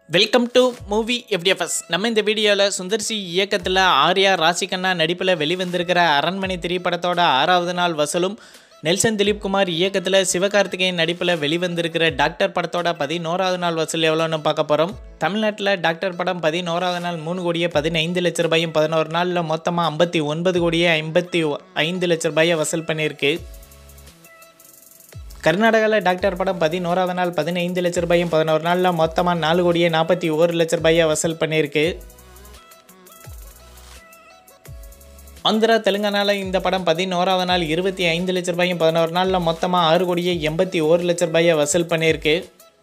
welcome to movie FDFS நம்ம இந்த வீடியோவில் சுந்தர்சி இயக்கத்தில் ஆர்யா ராசிகண்ணா நடிப்பில் வெளிவந்திருக்கிற அரண்மனை திரைப்படத்தோட ஆறாவது நாள் வசூலும் நெல்சன் திலீப்குமார் இயக்கத்தில் சிவகார்த்திகேயன் நடிப்பில் வெளிவந்திருக்கிற டாக்டர் படத்தோட பதினோராவது நாள் வசூல் எவ்வளோன்னு பார்க்க போகிறோம் தமிழ்நாட்டில் டாக்டர் படம் பதினோராவது நாள் மூணு கோடியே பதினைந்து லட்ச ரூபாயும் பதினோரு நாளில் மொத்தமாக ஐம்பத்தி ஒன்பது கோடியே ஐம்பத்தி ஐந்து லட்ச ரூபாயை வசூல் பண்ணியிருக்கு கர்நாடகாவில் டாக்டர் படம் பதினோராவது நாள் பதினைந்து லட்ச ரூபாயும் பதினோரு நாளில் மொத்தமாக நாலு கோடியே நாற்பத்தி ஒரு லட்ச ரூபாயை வசூல் பண்ணியிருக்கு ஆந்திரா தெலுங்கானாவில் இந்த படம் பதினோராவது நாள் இருபத்தி ஐந்து லட்ச ரூபாயும் பதினோரு நாளில் மொத்தமாக ஆறு கோடியே எண்பத்தி ஒரு லட்ச ரூபாயை வசூல் பண்ணியிருக்கு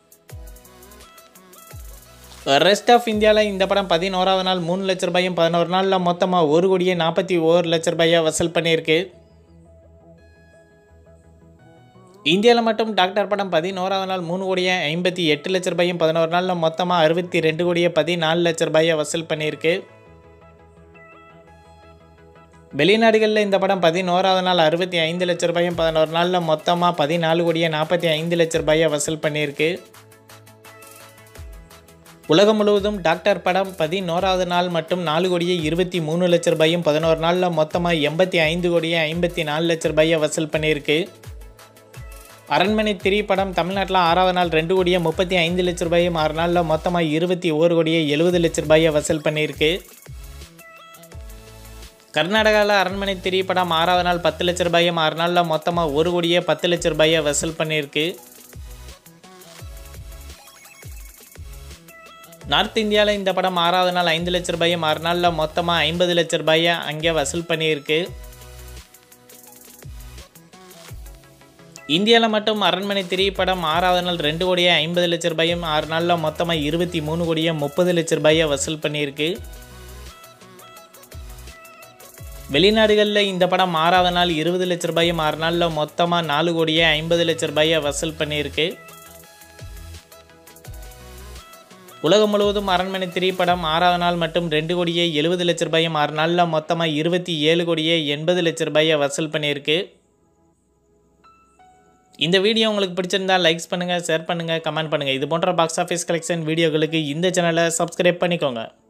ரெஸ்ட் ஆஃப் இந்தியாவில் இந்த படம் பதினோராவது நாள் மூணு லட்ச ரூபாயும் பதினோரு நாளில் மொத்தமாக ஒரு கோடியே நாற்பத்தி ஒரு லட்ச ரூபாயை வசூல் பண்ணியிருக்கு இந்தியாவில் மட்டும் டாக்டர் படம் பதினோராவது நாள் மூணு கோடியே ஐம்பத்தி எட்டு லட்ச ரூபாயும் பதினோரு நாளில் மொத்தமாக அறுபத்தி ரெண்டு கோடியே பதினாலு லட்ச ரூபாயை வசூல் பண்ணியிருக்கு வெளிநாடுகளில் இந்த படம் பதினோராவது நாள் அறுபத்தி ஐந்து லட்ச ரூபாயும் பதினோரு நாளில் மொத்தமாக பதினாலு கோடியே நாற்பத்தி ஐந்து லட்ச ரூபாயை வசூல் பண்ணியிருக்கு உலகம் முழுவதும் டாக்டர் படம் பதினோராவது நாள் மட்டும் நாலு கோடியே இருபத்தி மூணு லட்ச ரூபாயும் பதினோரு நாளில் மொத்தமாக எண்பத்தி ஐந்து கோடியே ஐம்பத்தி நாலு லட்ச ரூபாயை வசூல் பண்ணியிருக்கு அரண்மனை திரி படம் தமிழ்நாட்டில் ஆறாவது நாள் ரெண்டு கோடியே முப்பத்தி ஐந்து லட்ச ரூபாயும் ஆறு நாளில் மொத்தமாக இருபத்தி ஒரு கோடியே எழுபது லட்ச ரூபாயை வசூல் பண்ணியிருக்கு கர்நாடகாவில் அரண்மனை திரி படம் ஆறாவது நாள் பத்து லட்ச ரூபாயும் ஆறு நாளில் மொத்தமாக ஒரு கோடியே பத்து லட்ச ரூபாயை வசூல் பண்ணியிருக்கு நார்த் இந்தியாவில் இந்த படம் ஆறாவது நாள் ஐந்து லட்ச ரூபாயும் ஆறு நாளில் மொத்தமாக ஐம்பது லட்ச ரூபாயை அங்கே வசூல் பண்ணியிருக்கு இந்தியாவில் மட்டும் அரண்மனை திரைப்படம் ஆறாவது நாள் ரெண்டு கோடியே ஐம்பது லட்ச ரூபாயும் ஆறு நாளில் மொத்தமாக இருபத்தி மூணு கோடியே முப்பது லட்ச ரூபாயை வசூல் பண்ணியிருக்கு வெளிநாடுகளில் இந்த படம் ஆறாவது நாள் இருபது லட்ச ரூபாயும் ஆறு நாளில் மொத்தமாக நாலு கோடியே ஐம்பது லட்ச ரூபாயை வசூல் பண்ணியிருக்கு உலகம் முழுவதும் அரண்மனை திரைப்படம் ஆறாவது நாள் மட்டும் ரெண்டு கோடியே எழுபது லட்ச ரூபாயும் ஆறு நாளில் மொத்தமாக இருபத்தி ஏழு கோடியே எண்பது லட்ச ரூபாயை வசூல் பண்ணியிருக்கு இந்த வீடியோ உங்களுக்கு பிடிச்சிருந்தா லைக்ஸ் பண்ணுங்கள் ஷேர் பண்ணுங்கள் கமெண்ட் பண்ணுங்கள் இது போன்ற பாக்ஸ் ஆஃபீஸ் கலெக்ஷன் வீடியோகளுக்கு இந்த சேனலை சப்ஸ்கிரைப் பண்ணிக்கோங்க